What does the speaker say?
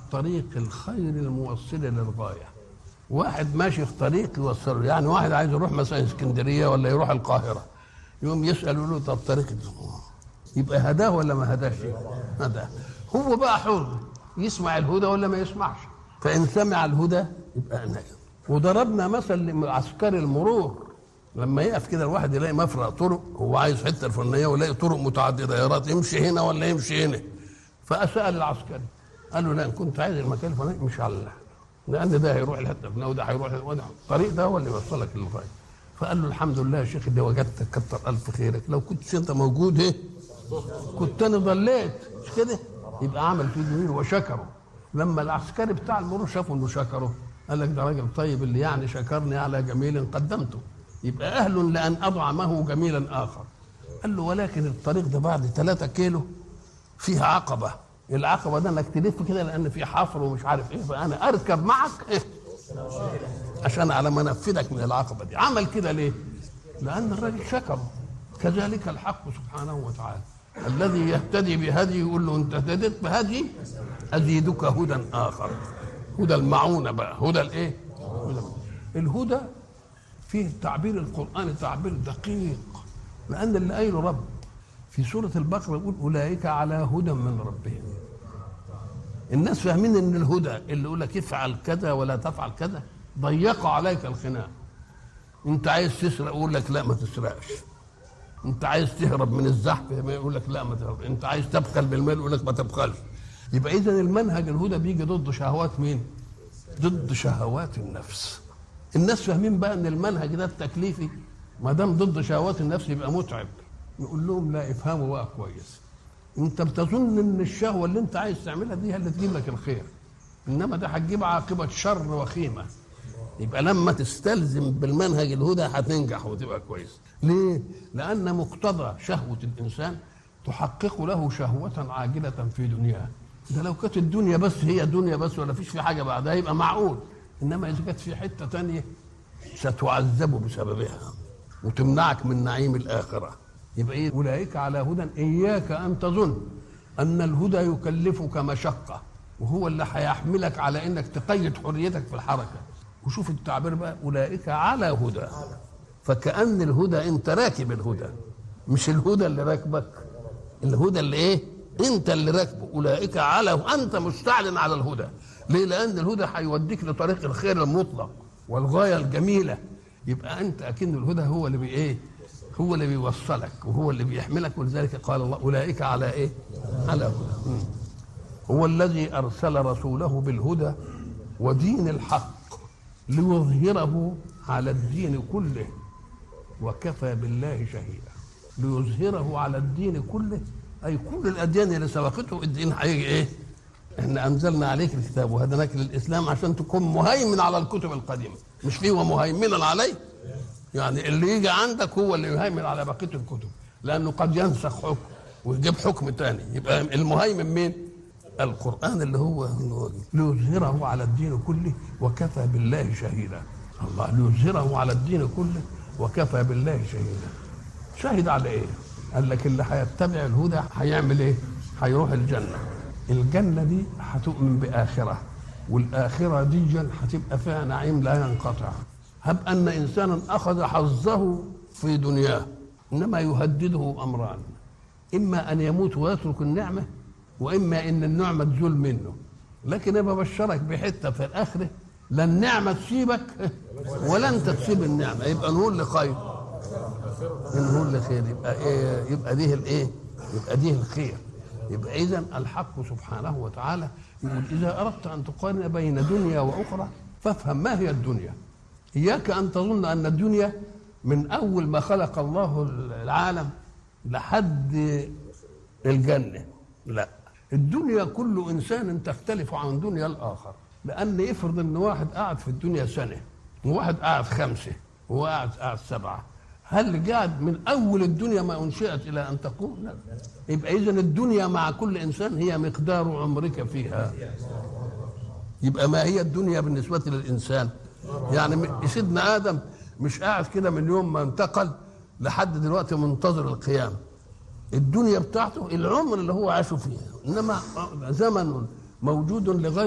الطريق الخير الموصل للغايه واحد ماشي في طريق يوصله يعني واحد عايز يروح مثلا اسكندريه ولا يروح القاهره يقوم يسال يقول له طب طريق يبقى هداه ولا ما هداش هداه هو بقى حر يسمع الهدى ولا ما يسمعش فان سمع الهدى يبقى ناجح وضربنا مثل لعسكري المرور لما يقف كده الواحد يلاقي مفرق طرق هو عايز حته الفلانيه ويلاقي طرق متعدده يا رات يمشي هنا ولا يمشي هنا فسال العسكري قال له لا ان كنت عايز المكان الفلاني مش على الله لان ده هيروح الحته الفلانيه وده هيروح وده الطريق ده هو اللي يوصلك للغايه فقال له الحمد لله يا شيخ اللي وجدتك كتر الف خيرك لو كنت انت موجود ايه كنت انا ضليت مش كده يبقى عمل فيه جميل وشكره لما العسكري بتاع المرور شافه انه شكره قال لك ده راجل طيب اللي يعني شكرني على جميل قدمته يبقى اهل لان اطعمه جميلا اخر قال له ولكن الطريق ده بعد ثلاثة كيلو فيها عقبه العقبه ده انك تلف كده لان في حفر ومش عارف ايه فانا اركب معك إيه؟ عشان على ما انفذك من العقبه دي عمل كده ليه لان الراجل شكره كذلك الحق سبحانه وتعالى الذي يهتدي بهدي يقول له انت اهتديت بهدي ازيدك هدى اخر هدى المعونه بقى هدى الايه هدى الهدى فيه تعبير القران تعبير دقيق لان اللي قايله رب في سوره البقره يقول اولئك على هدى من ربهم الناس فاهمين ان الهدى اللي يقول لك افعل كذا ولا تفعل كذا ضيقوا عليك الخناق انت عايز تسرق يقول لك لا ما تسرقش انت عايز تهرب من الزحف يقول لك لا ما تهرب انت عايز تبخل بالمال يقول لك ما تبخلش يبقى اذا المنهج الهدى بيجي ضد شهوات مين ضد شهوات النفس الناس فاهمين بقى ان المنهج ده التكليفي ما دام ضد شهوات النفس يبقى متعب نقول لهم لا افهموا بقى كويس انت بتظن ان الشهوه اللي انت عايز تعملها دي هي اللي تجيب لك الخير انما ده هتجيب عاقبه شر وخيمه يبقى لما تستلزم بالمنهج الهدى هتنجح وتبقى كويس ليه لان مقتضى شهوه الانسان تحقق له شهوه عاجله في دنياه ده لو كانت الدنيا بس هي دنيا بس ولا فيش في حاجه بعدها يبقى معقول انما اذا كانت في حته تانية ستعذب بسببها وتمنعك من نعيم الاخره يبقى ايه اولئك على هدى اياك ان تظن ان الهدى يكلفك مشقه وهو اللي هيحملك على انك تقيد حريتك في الحركه وشوف التعبير بقى اولئك على هدى فكأن الهدى انت راكب الهدى مش الهدى اللي راكبك الهدى اللي ايه انت اللي راكبه اولئك على انت مستعلن على الهدى ليه لان الهدى هيوديك لطريق الخير المطلق والغايه الجميله يبقى انت اكن الهدى هو اللي بي ايه هو اللي بيوصلك وهو اللي بيحملك ولذلك قال الله اولئك على ايه على هدى هو الذي ارسل رسوله بالهدى ودين الحق ليظهره على الدين كله وكفى بالله شهيدا ليظهره على الدين كله اي كل الاديان اللي سبقته الدين هيجي ايه؟ احنا انزلنا عليك الكتاب وهدناك للاسلام عشان تكون مهيمن على الكتب القديمه مش فيه ومهيمنا عليه يعني اللي يجي عندك هو اللي يهيمن على بقيه الكتب لانه قد ينسخ حكم ويجيب حكم تاني يبقى المهيمن مين؟ القرآن اللي هو ليظهره على الدين كله وكفى بالله شهيدا الله ليظهره على الدين كله وكفى بالله شهيدا شهد على ايه؟ قال لك اللي هيتبع الهدى هيعمل ايه؟ هيروح الجنة الجنة دي هتؤمن بآخرة والآخرة دي جن هتبقى فيها نعيم لا ينقطع هب أن إنسانا أخذ حظه في دنياه إنما يهدده أمران إما أن يموت ويترك النعمة واما ان النعمه تزول منه لكن انا ببشرك بحته في الاخره لا النعمه تسيبك ولا انت تسيب النعمه يبقى نقول لخير نقول لخير يبقى إيه يبقى ديه الايه يبقى ديه الخير يبقى اذا الحق سبحانه وتعالى يقول اذا اردت ان تقارن بين دنيا واخرى فافهم ما هي الدنيا اياك ان تظن ان الدنيا من اول ما خلق الله العالم لحد الجنه لا الدنيا كل انسان تختلف عن دنيا الاخر لان افرض ان واحد قاعد في الدنيا سنه وواحد قاعد خمسه وواحد قاعد سبعه هل قاعد من اول الدنيا ما انشئت الى ان تقوم لا يبقى اذا الدنيا مع كل انسان هي مقدار عمرك فيها يبقى ما هي الدنيا بالنسبه للانسان يعني سيدنا ادم مش قاعد كده من يوم ما انتقل لحد دلوقتي منتظر القيامه الدنيا بتاعته العمر اللي هو عاشه فيها انما زمن موجود لغير